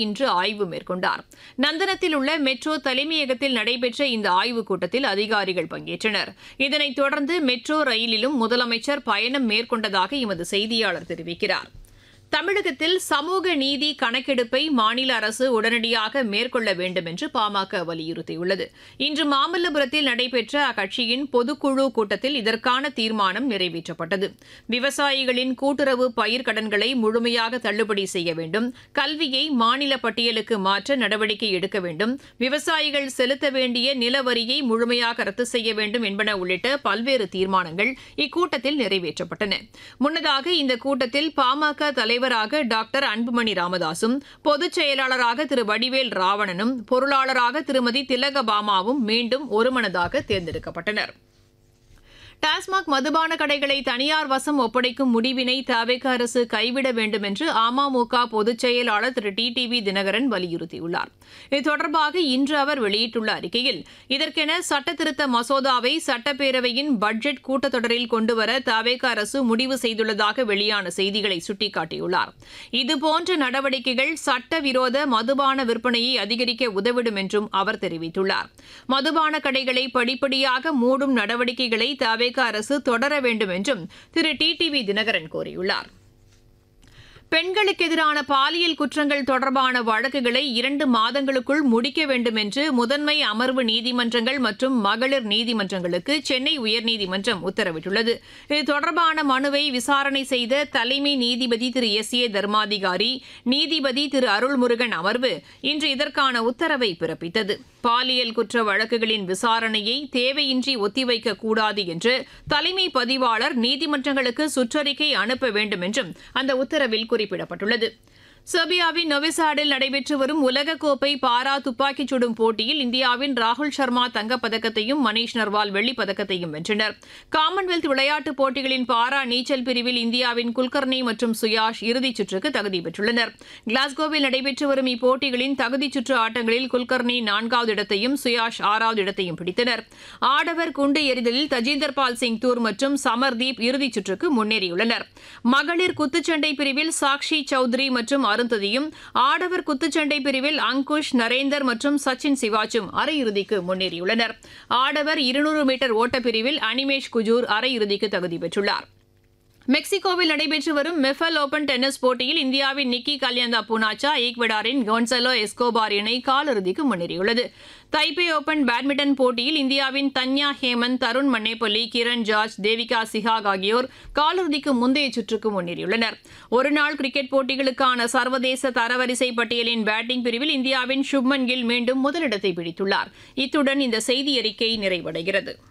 இன்று ஆய்வு மேற்கொண்டார் நந்தனத்தில் உள்ள மெட்ரோ தலைமையகத்தில் நடைபெற்ற இந்த ஆய்வுக் கூட்டத்தில் அதிகாரிகள் பங்கேற்றனர் இதனைத் தொடர்ந்து மெட்ரோ ரயிலிலும் முதலமைச்சர் பயணம் மேற்கொண்டதாக எமது செய்தியாளர் தெரிவிக்கிறார் தமிழகத்தில் சமூக நீதி கணக்கெடுப்பை மாநில அரசு உடனடியாக மேற்கொள்ள வேண்டும் என்று பாமக வலியுறுத்தியுள்ளது இன்று மாமல்லபுரத்தில் நடைபெற்ற அக்கட்சியின் பொதுக்குழு கூட்டத்தில் இதற்கான தீர்மானம் நிறைவேற்றப்பட்டது விவசாயிகளின் கூட்டுறவு பயிர்க்கடன்களை முழுமையாக தள்ளுபடி செய்ய வேண்டும் கல்வியை மாநில பட்டியலுக்கு மாற்ற நடவடிக்கை எடுக்க வேண்டும் விவசாயிகள் செலுத்த வேண்டிய நிலவரியை முழுமையாக ரத்து செய்ய வேண்டும் என்பன உள்ளிட்ட பல்வேறு தீர்மானங்கள் இக்கூட்டத்தில் நிறைவேற்றப்பட்டன முன்னதாக இந்த கூட்டத்தில் பாமக தலைவர் தலைவராக டாக்டர் அன்புமணி ராமதாசும் பொதுச் செயலாளராக திரு வடிவேல் ராவணனும் பொருளாளராக திருமதி திலகபாமாவும் மீண்டும் ஒருமனதாக தேர்ந்தெடுக்கப்பட்டனர் டாஸ்மாக் மதுபான கடைகளை தனியார் வசம் ஒப்படைக்கும் முடிவினை தவேக அரசு கைவிட வேண்டும் என்று அமமுக பொதுச் செயலாளர் திரு டி டி வி தினகரன் வலியுறுத்தியுள்ளார் இது தொடர்பாக இன்று அவர் வெளியிட்டுள்ள அறிக்கையில் இதற்கென சட்டத்திருத்த மசோதாவை சட்டப்பேரவையின் பட்ஜெட் கூட்டத்தொடரில் கொண்டுவர தவேக அரசு முடிவு செய்துள்ளதாக வெளியான செய்திகளை சுட்டிக்காட்டியுள்ளார் இதுபோன்ற நடவடிக்கைகள் சட்டவிரோத மதுபான விற்பனையை அதிகரிக்க உதவிடும் என்றும் அவர் தெரிவித்துள்ளார் மதுபான கடைகளை படிப்படியாக மூடும் நடவடிக்கைகளை தவே தவேக அரசு தொடர வேண்டும் என்றும் திரு டி டி வி தினகரன் கோரியுள்ளார் பெண்களுக்கு எதிரான பாலியல் குற்றங்கள் தொடர்பான வழக்குகளை இரண்டு மாதங்களுக்குள் முடிக்க வேண்டும் என்று முதன்மை அமர்வு நீதிமன்றங்கள் மற்றும் மகளிர் நீதிமன்றங்களுக்கு சென்னை உயர்நீதிமன்றம் உத்தரவிட்டுள்ளது இது தொடர்பான மனுவை விசாரணை செய்த தலைமை நீதிபதி திரு எஸ் ஏ தர்மாதிகாரி நீதிபதி திரு அருள்முருகன் அமர்வு இன்று இதற்கான உத்தரவை பிறப்பித்தது பாலியல் குற்ற வழக்குகளின் விசாரணையை தேவையின்றி ஒத்திவைக்க கூடாது என்று தலைமை பதிவாளர் நீதிமன்றங்களுக்கு சுற்றறிக்கை அனுப்ப வேண்டும் என்றும் அந்த உத்தரவில் குறிப்பிடப்பட்டுள்ளது செர்பியாவின் நொவிசாடில் நடைபெற்று வரும் உலகக்கோப்பை பாரா துப்பாக்கிச் சுடும் போட்டியில் இந்தியாவின் ராகுல் சர்மா தங்கப்பதக்கத்தையும் மணீஷ் நர்வால் வெள்ளிப் பதக்கத்தையும் வென்றனர் காமன்வெல்த் விளையாட்டுப் போட்டிகளின் பாரா நீச்சல் பிரிவில் இந்தியாவின் குல்கர்னி மற்றும் சுயாஷ் இறுதிச் சுற்றுக்கு தகுதி பெற்றுள்ளனர் கிளாஸ்கோவில் நடைபெற்று வரும் இப்போட்டிகளின் தகுதிச் சுற்று ஆட்டங்களில் குல்கர்னி நான்காவது இடத்தையும் சுயாஷ் ஆறாவது இடத்தையும் பிடித்தனர் ஆடவர் குண்டு எறிதலில் தஜிந்தர் பால் சிங் தூர் மற்றும் சமர்தீப் இறுதிச் சுற்றுக்கு முன்னேறியுள்ளனர் மகளிர் குத்துச்சண்டை பிரிவில் சாக்ஷி சௌத்ரி மற்றும் அருந்ததியும் ஆடவர் குத்துச்சண்டை பிரிவில் அங்குஷ் நரேந்தர் மற்றும் சச்சின் சிவாச்சும் அரையிறுதிக்கு முன்னேறியுள்ளனர் ஆடவர் இருநூறு மீட்டர் ஓட்டப்பிரிவில் அனிமேஷ் குஜூர் அரையிறுதிக்கு தகுதி பெற்றுள்ளார் மெக்சிகோவில் நடைபெற்று வரும் மெஃபல் ஓபன் டென்னிஸ் போட்டியில் இந்தியாவின் நிக்கி கல்யாந்தா புனாச்சா ஈக்வடாரின் கொன்சலோ எஸ்கோபார் இணை காலிறுதிக்கு முன்னேறியுள்ளது தைப்பே ஓபன் பேட்மிண்டன் போட்டியில் இந்தியாவின் தன்யா ஹேமந்த் தருண் மன்னேப்பள்ளி கிரண் ஜார்ஜ் தேவிகா சிஹாக் ஆகியோர் காலிறுதிக்கு முந்தைய சுற்றுக்கு முன்னேறியுள்ளனர் ஒருநாள் கிரிக்கெட் போட்டிகளுக்கான சர்வதேச தரவரிசை பட்டியலின் பேட்டிங் பிரிவில் இந்தியாவின் சுப்மன் கில் மீண்டும் முதலிடத்தை பிடித்துள்ளார் இத்துடன் இந்த செய்தி அறிக்கை நிறைவடைகிறது